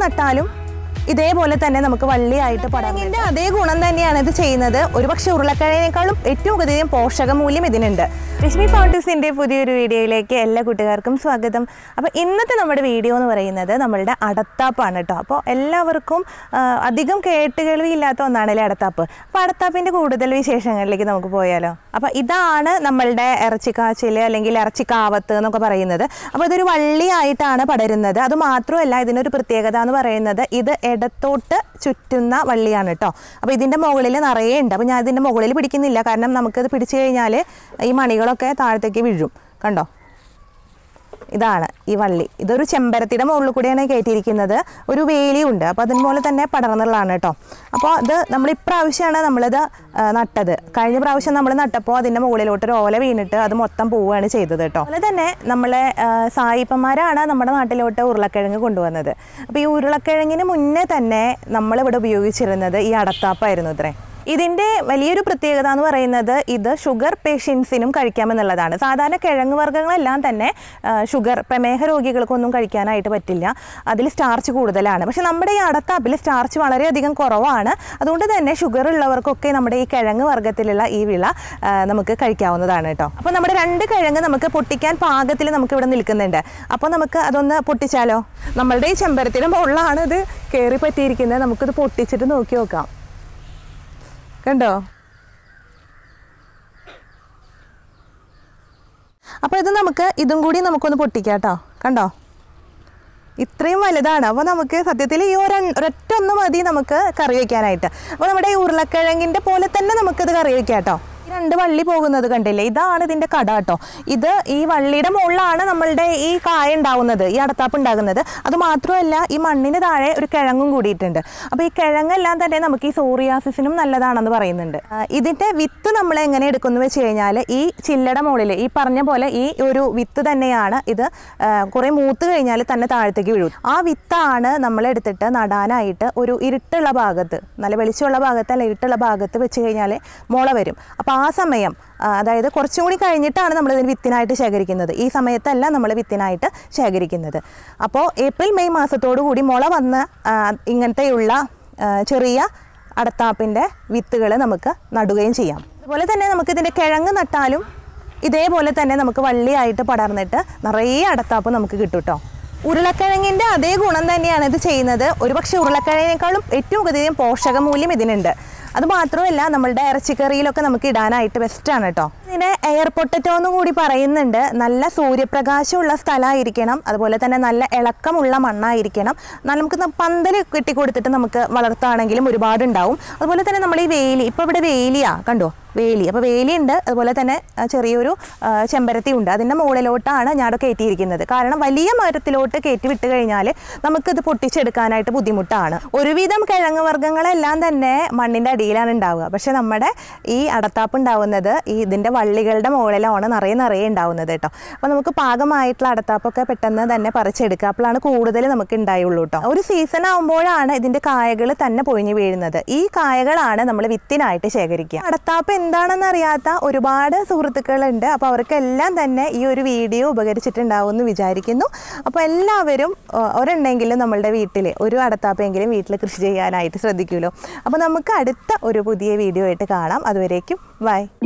നട്ടാലും ഇതേപോലെ തന്നെ നമുക്ക് വള്ളിയായിട്ട് പടങ്ങിന്റെ അതേ ഗുണം തന്നെയാണ് ഇത് ചെയ്യുന്നത് ഒരുപക്ഷെ ഉരുളക്കിഴങ്ങിനേക്കാളും ഏറ്റവും അധികം പോഷകമൂല്യം ഇതിനുണ്ട് രശ്മി ഫൗണ്ടസിന്റെ പുതിയൊരു വീഡിയോയിലേക്ക് എല്ലാ കൂട്ടുകാർക്കും സ്വാഗതം അപ്പോൾ ഇന്നത്തെ നമ്മുടെ വീഡിയോ എന്ന് പറയുന്നത് നമ്മളുടെ അടത്താപ്പാണ് കേട്ടോ അപ്പോൾ എല്ലാവർക്കും ആ, അധികം കേട്ടുകേൾവി ഇല്ലാത്ത ഒന്നാണല്ലേ അടത്താപ്പ് അപ്പോൾ അടത്താപ്പിന്റെ കൂടുതൽ വിശേഷങ്ങളിലേക്ക് നമുക്ക് പോയാലോ അപ്പോൾ ഇതാണ് നമ്മളുടെ ഇറച്ചിക്കാച്ചിൽ അല്ലെങ്കിൽ ഇറച്ചിക്കാവത്ത് എന്നൊക്കെ പറയുന്നത് അപ്പോൾ ഇതൊരു വള്ളിയായിട്ടാണ് പടരുന്നത് അത് മാത്രമല്ല ഇതിനൊരു പ്രത്യേകത എന്ന് പറയുന്നത് ഇത് ഇടത്തോട്ട് ചുറ്റുന്ന വള്ളിയാണ് കേട്ടോ അപ്പോൾ ഇതിൻ്റെ മുകളിൽ നിറയെ ഉണ്ട് അപ്പോൾ ഞാൻ ഇതിൻ്റെ മുകളിൽ പിടിക്കുന്നില്ല കാരണം നമുക്കത് പിടിച്ചു കഴിഞ്ഞാൽ ഈ മണികളൊക്കെ താഴത്തേക്ക് വീഴും കണ്ടോ ഇതാണ് ഈ വള്ളി ഇതൊരു ചെമ്പരത്തിയുടെ മുകളിൽ കൂടിയാണ് കയറ്റിയിരിക്കുന്നത് ഒരു വേലിയുണ്ട് അപ്പോൾ അതിനുപോലെ തന്നെ പടർന്നുള്ളതാണ് കേട്ടോ അപ്പോൾ ഇത് നമ്മൾ ഇപ്രാവശ്യമാണ് നമ്മളിത് ആ, നട്ടത് കഴിഞ്ഞ പ്രാവശ്യം നമ്മൾ നട്ടപ്പോൾ അതിൻ്റെ മുകളിലോട്ട് ഒരു ഓല വീണിട്ട് അത് മൊത്തം പോവുകയാണ് ചെയ്തത് കേട്ടോ അതുപോലെ തന്നെ നമ്മളെ ആ, സായിപ്പന്മാരാണ് നമ്മുടെ നാട്ടിലോട്ട് ഉരുളക്കിഴങ്ങ് കൊണ്ടുവന്നത് അപ്പോൾ ഈ ഉരുളക്കിഴങ്ങിന് മുന്നേ തന്നെ നമ്മളിവിടെ ഉപയോഗിച്ചിരുന്നത് ഈ അടത്താപ്പായിരുന്നു ഇത്രേ ഇതിൻ്റെ വലിയൊരു പ്രത്യേകത എന്ന് പറയുന്നത് ഇത് ഷുഗർ പേഷ്യൻസിനും കഴിക്കാമെന്നുള്ളതാണ് സാധാരണ കിഴങ്ങ് വർഗ്ഗങ്ങളെല്ലാം തന്നെ ആ, ഷുഗർ പ്രമേഹ രോഗികൾക്കൊന്നും കഴിക്കാനായിട്ട് പറ്റില്ല അതിൽ സ്റ്റാർച്ച് കൂടുതലാണ് പക്ഷെ നമ്മുടെ ഈ അടത്താപ്പിൽ സ്റ്റാർച്ച് വളരെയധികം കുറവാണ് അതുകൊണ്ട് തന്നെ ഷുഗർ ഉള്ളവർക്കൊക്കെ നമ്മുടെ ഈ കിഴങ്ങ് വർഗ്ഗത്തിലുള്ള ഈ വിള ആ, നമുക്ക് കഴിക്കാവുന്നതാണ് കേട്ടോ അപ്പോൾ നമ്മുടെ രണ്ട് കിഴങ്ങ് നമുക്ക് പൊട്ടിക്കാൻ പാകത്തിൽ നമുക്ക് ഇവിടെ നിൽക്കുന്നുണ്ട് അപ്പോൾ നമുക്ക് അതൊന്ന് പൊട്ടിച്ചാലോ നമ്മളുടെ ഈ ചെമ്പരത്തിൻ്റെ മുകളിലാണ് ഇത് കയറി പറ്റിയിരിക്കുന്നത് നമുക്കിത് പൊട്ടിച്ചിട്ട് നോക്കി നോക്കാം കണ്ടോ അപ്പോൾ ഇത് നമുക്ക് ഇതും കൂടി നമുക്കൊന്ന് പൊട്ടിക്കാം കേട്ടോ കണ്ടോ ഇത്രയും വലുതാണ് അപ്പോൾ നമുക്ക് സത്യത്തിൽ ഈ ഒരു ഒരൊറ്റ ഒന്ന് മതി നമുക്ക് കറി വയ്ക്കാനായിട്ട് അപ്പോൾ നമ്മുടെ ഈ ഉരുളക്കിഴങ്ങിൻ്റെ പോലെ തന്നെ നമുക്കിത് കറി വയ്ക്കാം കേട്ടോ ഈ രണ്ട് വള്ളി പോകുന്നത് കണ്ടില്ലേ ഇതാണ് ഇതിൻ്റെ കട കേട്ടോ ഇത് ഈ വള്ളിയുടെ മുകളിലാണ് നമ്മളുടെ ഈ കായ ഉണ്ടാവുന്നത് ഈ അടത്താപ്പ് ഉണ്ടാകുന്നത് അത് മാത്രമല്ല ഈ മണ്ണിന് താഴെ ഒരു കിഴങ്ങും കൂടിയിട്ടുണ്ട് അപ്പോൾ ഈ കിഴങ്ങെല്ലാം തന്നെ നമുക്ക് ഈ സോറിയാസിസിനും നല്ലതാണെന്ന് പറയുന്നുണ്ട് ആ, ഇതിൻ്റെ വിത്ത് നമ്മൾ എങ്ങനെ എടുക്കുന്നു വെച്ച് കഴിഞ്ഞാൽ ഈ ചില്ലയുടെ മുകളിൽ ഈ പറഞ്ഞ പോലെ ഈ ഒരു വിത്ത് തന്നെയാണ് ഇത് ആ, കുറേ മൂത്ത് കഴിഞ്ഞാൽ തന്നെ താഴത്തേക്ക് വീഴും ആ വിത്താണ് നമ്മൾ എടുത്തിട്ട് നടാനായിട്ട് ഒരു ഇരുട്ടുള്ള ഭാഗത്ത് നല്ല വെളിച്ചമുള്ള ഭാഗത്ത് അല്ല ഇരുട്ടുള്ള ഭാഗത്ത് വെച്ച് കഴിഞ്ഞാൽ മുള വരും അപ്പോൾ ആ സമയം ആ, അതായത് കുറച്ചും കൂടി കഴിഞ്ഞിട്ടാണ് നമ്മൾ ഇതിന് വിത്തിനായിട്ട് ശേഖരിക്കുന്നത് ഈ സമയത്തല്ല നമ്മൾ വിത്തിനായിട്ട് ശേഖരിക്കുന്നത് അപ്പോൾ ഏപ്രിൽ മെയ് മാസത്തോടു കൂടി മുള വന്ന് ആ, ഇങ്ങനത്തെയുള്ള ആ, ചെറിയ അടത്താപ്പിൻ്റെ വിത്തുകൾ നമുക്ക് നടുകയും ചെയ്യാം അതുപോലെ തന്നെ നമുക്ക് ഇതിൻ്റെ കിഴങ്ങ് നട്ടാലും ഇതേപോലെ തന്നെ നമുക്ക് വള്ളിയായിട്ട് പടർന്നിട്ട് നിറയെ അടത്താപ്പ് നമുക്ക് കിട്ടും കേട്ടോ ഉരുളക്കിഴങ്ങിൻ്റെ അതേ ഗുണം തന്നെയാണ് ഇത് ചെയ്യുന്നത് ഒരുപക്ഷെ ഉരുളക്കിഴങ്ങിനേക്കാളും ഏറ്റവും അധികം പോഷകമൂല്യം ഇതിനുണ്ട് അത് മാത്രമല്ല നമ്മളുടെ ഇറച്ചിക്കറിയിലൊക്കെ നമുക്ക് ഇടാനായിട്ട് ബെസ്റ്റാണ് കേട്ടോ ഇതിനെ എയർ പൊട്ടറ്റോ എന്ന് കൂടി പറയുന്നുണ്ട് നല്ല സൂര്യപ്രകാശമുള്ള സ്ഥലമായിരിക്കണം അതുപോലെ തന്നെ നല്ല ഇളക്കമുള്ള മണ്ണായിരിക്കണം എന്നാൽ നമുക്ക് ന- പന്തൽ കെട്ടി കൊടുത്തിട്ട് നമുക്ക് വളർത്തുകയാണെങ്കിലും ഒരുപാട് ഉണ്ടാവും അതുപോലെ തന്നെ നമ്മൾ ഈ വേലി ഇപ്പോൾ ഇവിടെ വേലിയാ കണ്ടോ വേലി അപ്പോൾ വേലിയുണ്ട് അതുപോലെ തന്നെ ആ, ചെറിയൊരു ആ, ചെമ്പരത്തി ഉണ്ട് അതിൻ്റെ മുകളിലോട്ടാണ് ഞാനവിടെ കയറ്റിയിരിക്കുന്നത് കാരണം വലിയ മരത്തിലോട്ട് കയറ്റി വിട്ട് കഴിഞ്ഞാൽ നമുക്കിത് പൊട്ടിച്ചെടുക്കാനായിട്ട് ബുദ്ധിമുട്ടാണ് ഒരുവിധം കിഴങ്ങ് വർഗ്ഗങ്ങളെല്ലാം തന്നെ മണ്ണിൻ്റെ അടിയിലാണ് ഉണ്ടാവുക പക്ഷേ നമ്മുടെ ഈ അടത്താപ്പ് ഉണ്ടാവുന്നത് ഈ ഇതിൻ്റെ വള്ളികളുടെ മുകളിലാണ് നിറയെ നിറയെ ഉണ്ടാവുന്നത് കേട്ടോ അപ്പോൾ നമുക്ക് പാകമായിട്ടുള്ള അടത്താപ്പൊക്കെ പെട്ടെന്ന് തന്നെ പറിച്ചെടുക്കുക അപ്പോഴാണ് കൂടുതൽ നമുക്ക് ഉണ്ടായുള്ളൂ കേട്ടോ ഒരു സീസൺ ആകുമ്പോഴാണ് ഇതിൻ്റെ കായകൾ തന്നെ പൊഴിഞ്ഞു വീഴുന്നത് ഈ കായകളാണ് നമ്മൾ വിത്തിനായിട്ട് ശേഖരിക്കുക അടത്താപ്പ് എന്താണെന്ന് അറിയാത്ത ഒരുപാട് സുഹൃത്തുക്കളുണ്ട് അപ്പോൾ അവർക്കെല്ലാം തന്നെ ഈ ഒരു വീഡിയോ ഉപകരിച്ചിട്ടുണ്ടാവും എന്ന് വിചാരിക്കുന്നു അപ്പോൾ എല്ലാവരും ആ, ഒരെണ്ണെങ്കിലും നമ്മളുടെ വീട്ടിൽ ഒരു അടത്താപ്പെങ്കിലും വീട്ടിൽ കൃഷി ചെയ്യാനായിട്ട് ശ്രദ്ധിക്കുമല്ലോ അപ്പോൾ നമുക്ക് അടുത്ത ഒരു പുതിയ വീഡിയോ ആയിട്ട് കാണാം അതുവരേക്കും ബൈ